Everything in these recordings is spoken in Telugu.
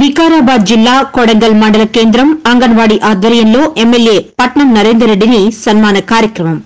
వికారాబాద్ జిల్లా కొడంగల్ మండల కేంద్రం అంగన్వాడీ ఆధ్వర్యంలో ఎమ్మెల్యే పట్నం నరేందర్ రెడ్డిని సన్మాన కార్యక్రమం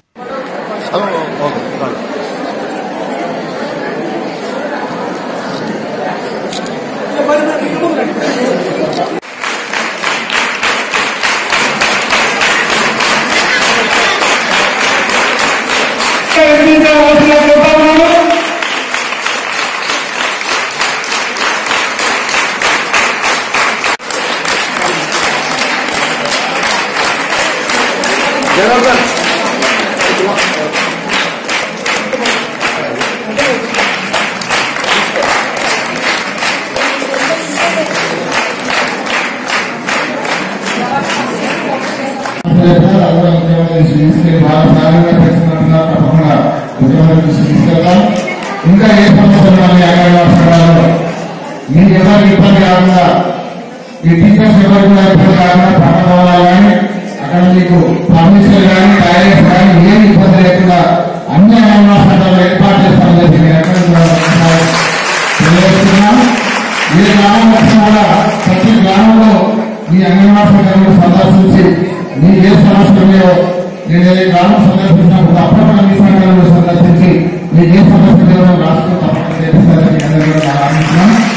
ఇంకా ఏ సమస్యలు ఉన్నాయి అంగన్వాడీ మీకు ఎవరికి ఇబ్బంది కాకుండా ఈ టీచర్స్ ఎవరికి కూడా ఇబ్బంది కాకుండా పట్టణంలో కానీ అక్కడ మీకు ఫర్నిచర్ కానీ టాయిలెట్స్ కానీ ఏమి ఇబ్బంది లేకుండా అన్ని అంగన్వాడీ ఏర్పాటు చేస్తామని చెప్పి నేను ఎక్కడ కూడా ఒకసారి తెలియజేస్తున్నాను ఈ గ్రామం మొత్తం కూడా ప్రతి గ్రామంలో మీ అంగన్వాడీ సెంటర్ను సందర్శించి మీకు ఏ సమస్యలు ఉన్నాయో నేను ఈ గ్రామం సందర్శించినప్పుడు తప్పకుండా మీ సంఘాలను సందర్శించి మీకు ఏ సమస్య లేదో రాష్ట్రం తప్పకుండా చేస్తారని అందరూ కూడా ఆశిస్తున్నాను